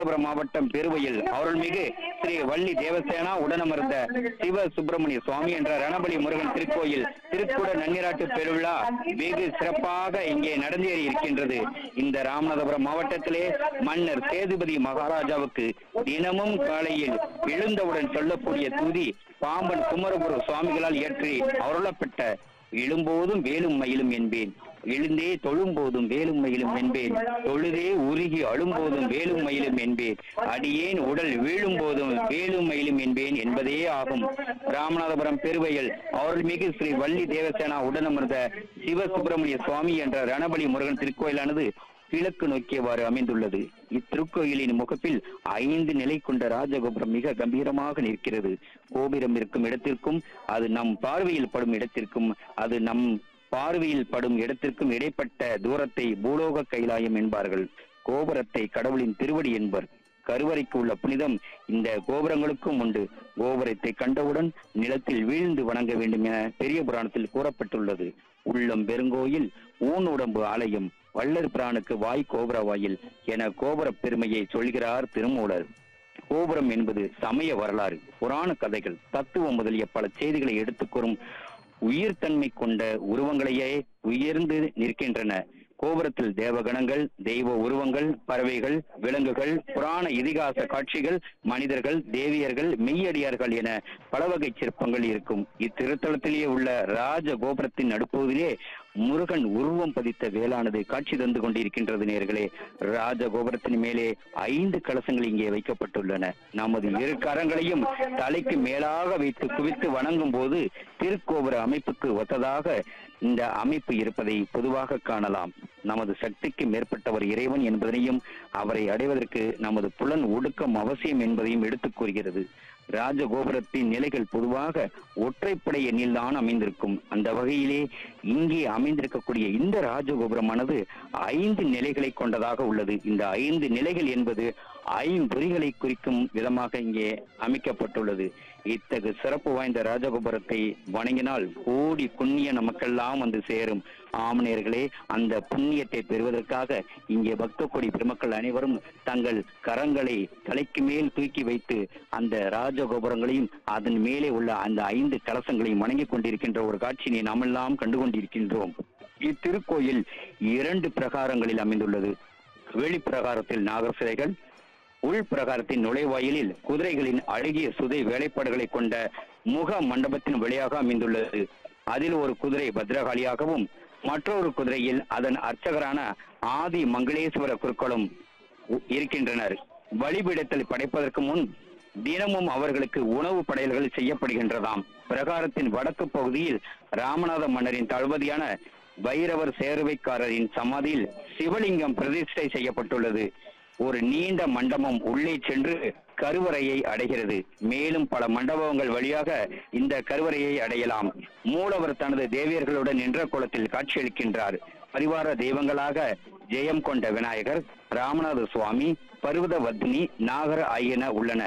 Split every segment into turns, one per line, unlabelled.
ராமநாதபுரம் மாவட்டம் பெருவையில் அருள்மிகு ஸ்ரீ வள்ளி தேவசேனா உடனமர்ந்த சிவ சுப்பிரமணிய சுவாமி என்ற ரணபலி முருகன் திருக்கோயில் திருக்குட நன்னிராட்டு பெருவிழா வெகு சிறப்பாக இங்கே நடந்தேறி இருக்கின்றது இந்த ராமநாதபுரம் மாவட்டத்திலே மன்னர் சேதுபதி மகாராஜாவுக்கு தினமும் காலையில் எழுந்தவுடன் சொல்லக்கூடிய தூதி பாம்பன் குமரகுரு சுவாமிகளால் இயற்றி அருளப்பட்ட எழும்போதும் வேலும் மயிலும் என்பேன் எழுந்தே தொழும்போதும் வேலும் மயிலும் என்பேன் தொழுதே உருகி அழும்போதும் வேலும் மயிலும் என்பேன் அடியேன் உடல் வீழும் போதும் வேலும் மயிலும் என்பேன் என்பதே ஆகும் ராமநாதபுரம் பெருவையில் அருள்மிகு ஸ்ரீ வள்ளி தேவசேனா உடனமர்ந்த சிவ சுப்பிரமணிய சுவாமி என்ற ரணபலி முருகன் திருக்கோயிலானது கிழக்கு நோக்கியவாறு அமைந்துள்ளது இத்திருக்கோயிலின் முகப்பில் ஐந்து நிலை கொண்ட ராஜகோபுரம் மிக கம்பீரமாக நிற்கிறது கோபுரம் இருக்கும் இடத்திற்கும் அது நம் பார்வையில் படும் இடத்திற்கும் அது நம் பார்வையில் படும் இடத்திற்கும் இடைப்பட்ட தூரத்தை பூலோக கைலாயம் என்பார்கள் கோபுரத்தை கடவுளின் திருவடி என்பர் கருவறைக்கு உள்ள புனிதம் இந்த கோபுரங்களுக்கும் உண்டு கோபுரத்தை கண்டவுடன் நிலத்தில் வீழ்ந்து வணங்க வேண்டும் என பெரிய புராணத்தில் கூறப்பட்டுள்ளது உள்ளம் பெருங்கோயில் ஊன் உடம்பு ஆலயம் வள்ளர் பிரானுக்கு வாய் கோபுர வாயில் என கோபுர பெருமையை சொல்கிறார் திருமூலர் கோபுரம் என்பது சமய வரலாறு புராண கதைகள் தத்துவம் முதலிய பல செய்திகளை எடுத்துக் கூறும் உயிர்த்தன்மை கொண்ட உருவங்களையே உயர்ந்து நிற்கின்றன கோபுரத்தில் தேவகணங்கள் தெய்வ உருவங்கள் பறவைகள் விலங்குகள் புராண இதிகாச காட்சிகள் மனிதர்கள் தேவியர்கள் மெய்யடியார்கள் என பல வகை சிற்பங்கள் இருக்கும் இத்திருத்தலத்திலேயே உள்ள ராஜ கோபுரத்தின் நடுப்பகுதியிலே முருகன் உருவம் பதித்த வேளானது காட்சி தந்து கொண்டிருக்கின்றது நேர்களே ராஜ கோபுரத்தின் மேலே ஐந்து கலசங்கள் இங்கே வைக்கப்பட்டுள்ளன நமது இரு கரங்களையும் தலைக்கு மேலாக வைத்து குவித்து வணங்கும் போது திருக்கோபுர அமைப்புக்கு ஒத்ததாக இந்த அமைப்பு இருப்பதை பொதுவாக காணலாம் நமது சக்திக்கு மேற்பட்டவர் இறைவன் என்பதனையும் அவரை அடைவதற்கு நமது புலன் ஒடுக்கம் அவசியம் என்பதையும் எடுத்துக் கூறுகிறது ராஜகோபுரத்தின் நிலைகள் பொதுவாக ஒற்றைப்படை எண்ணில்தான் அமைந்திருக்கும் அந்த வகையிலே இங்கே அமைந்திருக்கக்கூடிய இந்த ராஜகோபுரமானது ஐந்து நிலைகளை கொண்டதாக உள்ளது இந்த ஐந்து நிலைகள் என்பது ஐம்பொறிகளை குறிக்கும் விதமாக இங்கே அமைக்கப்பட்டுள்ளது இத்தகு சிறப்பு வாய்ந்த ராஜகோபுரத்தை வணங்கினால் கோடி புண்ணிய நமக்கெல்லாம் வந்து சேரும் ஆமணியர்களே அந்த புண்ணியத்தை பெறுவதற்காக இங்கே பக்த கொடி பெருமக்கள் அனைவரும் தங்கள் கரங்களை தலைக்கு மேல் தூக்கி வைத்து அந்த ராஜகோபுரங்களையும் அதன் மேலே உள்ள அந்த ஐந்து கலசங்களையும் வணங்கிக் கொண்டிருக்கின்ற ஒரு காட்சியினை நாமெல்லாம் கண்டு கொண்டிருக்கின்றோம் இத்திருக்கோயில் இரண்டு பிரகாரங்களில் அமைந்துள்ளது வெளிப்பிரகாரத்தில் நாகர் சிலைகள் உள் பிரகாரத்தின் நுழைவாயிலில் குதிரைகளின் அழகிய சுதை வேலைப்பாடுகளை கொண்ட முக மண்டபத்தின் வழியாக அமைந்துள்ளது அதில் ஒரு குதிரை பத்ரகாளியாகவும் மற்றொரு குதிரையில் அதன் அர்ச்சகரான ஆதி மங்களேஸ்வர குருக்களும் உ- இருக்கின்றனர் பலிபீடத்தில் படைப்பதற்கு முன் தினமும் அவர்களுக்கு உணவு படையல்கள் செய்யப்படுகின்றதாம் பிரகாரத்தின் வடக்கு பகுதியில் ராமநாத மன்னரின் தளபதியான பைரவர் சேருவைக்காரரின் சமாதியில் சிவலிங்கம் பிரதிஷ்டை செய்யப்பட்டுள்ளது ஒரு நீண்ட மண்டபம் உள்ளே சென்று கருவறையை அடைகிறது மேலும் பல மண்டபங்கள் வழியாக இந்த கருவறையை அடையலாம் மூலவர் தனது தேவியர்களுடன் நின்ற குளத்தில் காட்சியளிக்கின்றார் பரிவார தெய்வங்களாக ஜெயம் கொண்ட விநாயகர் ராமநாத சுவாமி பர்வதவத்னி நாகர ஆகியன உள்ளன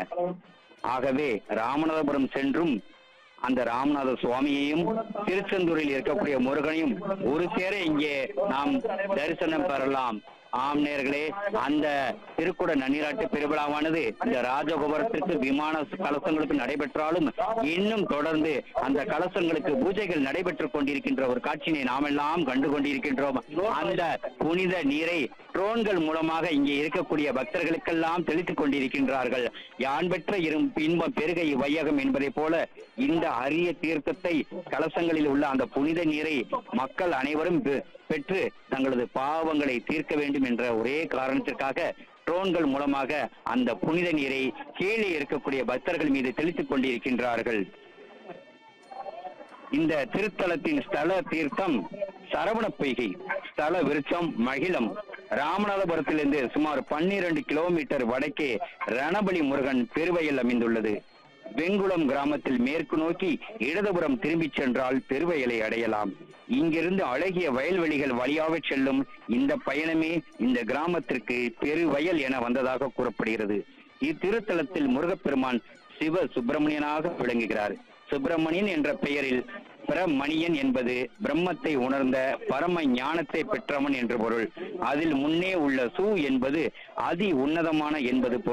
ஆகவே ராமநாதபுரம் சென்றும் அந்த ராமநாத சுவாமியையும் திருச்செந்தூரில் இருக்கக்கூடிய முருகனையும் ஒரு சேர இங்கே நாம் தரிசனம் பெறலாம் ஆம் நேர்களே அந்த திருக்குட நன்னீராட்டு பெருவிழாவானது இந்த ராஜகோபுரத்திற்கு விமான கலசங்களுக்கு நடைபெற்றாலும் இன்னும் தொடர்ந்து அந்த கலசங்களுக்கு பூஜைகள் நடைபெற்றுக் கொண்டிருக்கின்ற ஒரு காட்சியினை நாமெல்லாம் கண்டு கொண்டிருக்கின்றோம் அந்த புனித நீரை ட்ரோன்கள் மூலமாக இங்கே இருக்கக்கூடிய பக்தர்களுக்கெல்லாம் தெளித்துக் கொண்டிருக்கின்றார்கள் யான் பெற்ற இரும் இன்பம் பெருகை வையகம் என்பதை போல இந்த அரிய தீர்த்தத்தை கலசங்களில் உள்ள அந்த புனித நீரை மக்கள் அனைவரும் பெ- பெற்று தங்களது பாவங்களை தீர்க்க வேண்டும் என்ற ஒரே காரணத்திற்காக ட்ரோன்கள் மூலமாக அந்த புனித நீரை கீழே இருக்கக்கூடிய பக்தர்கள் மீது தெளித்துக் கொண்டிருக்கின்றார்கள் இந்த திருத்தலத்தின் ஸ்தல தீர்த்தம் சரவண பொய்கை ஸ்தல விருட்சம் மகிழம் ராமநாதபுரத்திலிருந்து சுமார் பன்னிரண்டு கிலோமீட்டர் வடக்கே ரணபலி முருகன் பெருவையில் அமைந்துள்ளது வெங்குளம் கிராமத்தில் மேற்கு நோக்கி இடதுபுறம் திரும்பிச் சென்றால் பெருவயலை அடையலாம் இங்கிருந்து அழகிய வயல்வெளிகள் வழியாக செல்லும் இந்த பயணமே இந்த கிராமத்திற்கு பெருவயல் என வந்ததாக கூறப்படுகிறது இத்திருத்தலத்தில் முருகப்பெருமான் சிவ சுப்பிரமணியனாக விளங்குகிறார் சுப்பிரமணியன் என்ற பெயரில் பிரமணியன் என்பது பிரம்மத்தை உணர்ந்த பரம ஞானத்தை பெற்றவன் என்று பொருள் அதில் முன்னே உள்ள சு என்பது அதி உன்னதமான என்பது பொருள்